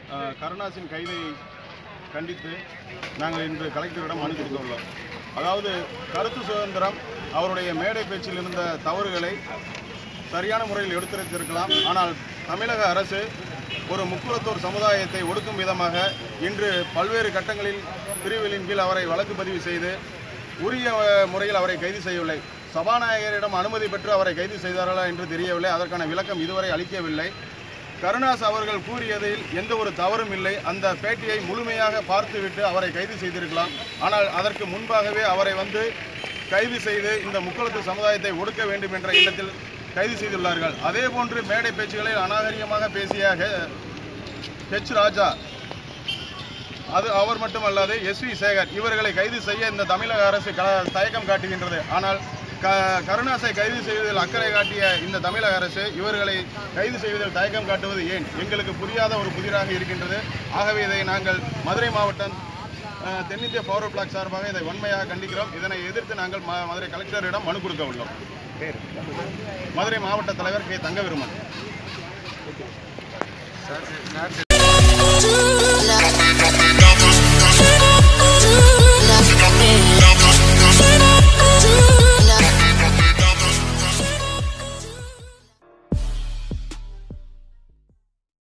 அஹ், கருணாசின் கைதை கண்டித்து நாங்கள் இன்று கலெக்டரிடம் மனு கொடுத்துள்ளோம் அதாவது கருத்து சுதந்திரம் அவருடைய மேடை பேச்சில் இருந்த தவறுகளை சரியான முறையில் எடுத்துரைத்திருக்கலாம் ஆனால் தமிழக அரசு ஒரு முக்குளத்தோர் சமுதாயத்தை ஒடுக்கும் விதமாக இன்று பல்வேறு கட்டங்களில் பிரிவுகளின் கீழ் அவரை வழக்கு பதிவு செய்து உரிய அஹ், முறையில் அவரை கைது செய்யவில்லை சபாநாயகரிடம் அனுமதி பெற்று அவரை கைது செய்தார்களா என்று தெரியவில்லை அதற்கான விளக்கம் இதுவரை அளிக்கவில்லை கருணாஸ் அவர்கள் கூறியதில் எந்த ஒரு தவறும் இல்லை அந்த பேட்டியை முழுமையாக பார்த்துவிட்டு அவரை கைது செய்திருக்கலாம் ஆனால் அதற்கு முன்பாகவே அவரை வந்து கைது செய்து இந்த முக்குளத்து சமுதாயத்தை ஒடுக்க வேண்டும் என்ற எண்ணத்தில் கைது செய்துள்ளார்கள் அதே போன்று மேடை பேச்சுகளில் அநாகரிகமாக பேசிய ஹெ- ஹெச் ராஜா அது அவர் மட்டுமல்லாது எஸ் வி சேகர் இவர்களை கைது செய்ய இந்த தமிழக அரசு க தயக்கம் காட்டுகின்றது ஆனால் க கருணாசை கைது செய்வதில் அக்கறை காட்டிய இந்த தமிழக அரசு இவர்களை கைது செய்வதில் தயக்கம் காட்டுவது ஏன் எங்களுக்கு புரியாத ஒரு புதிராக இருக்கின்றது ஆகவே இதை நாங்கள் மதுரை மாவட்டம் அஹ், தென்னிந்திய ஃபார்வர்ட் பிளாக் சார்பாக இதை வன்மையாக கண்டிக்கிறோம் இதனை எதிர்த்து நாங்கள் ம- மதுரை கலெக்டரிடம் மனு கொடுக்க உள்ளோம் மதுரை மாவட்ட தலைவர் கே தங்கவிருமன் சார் சார்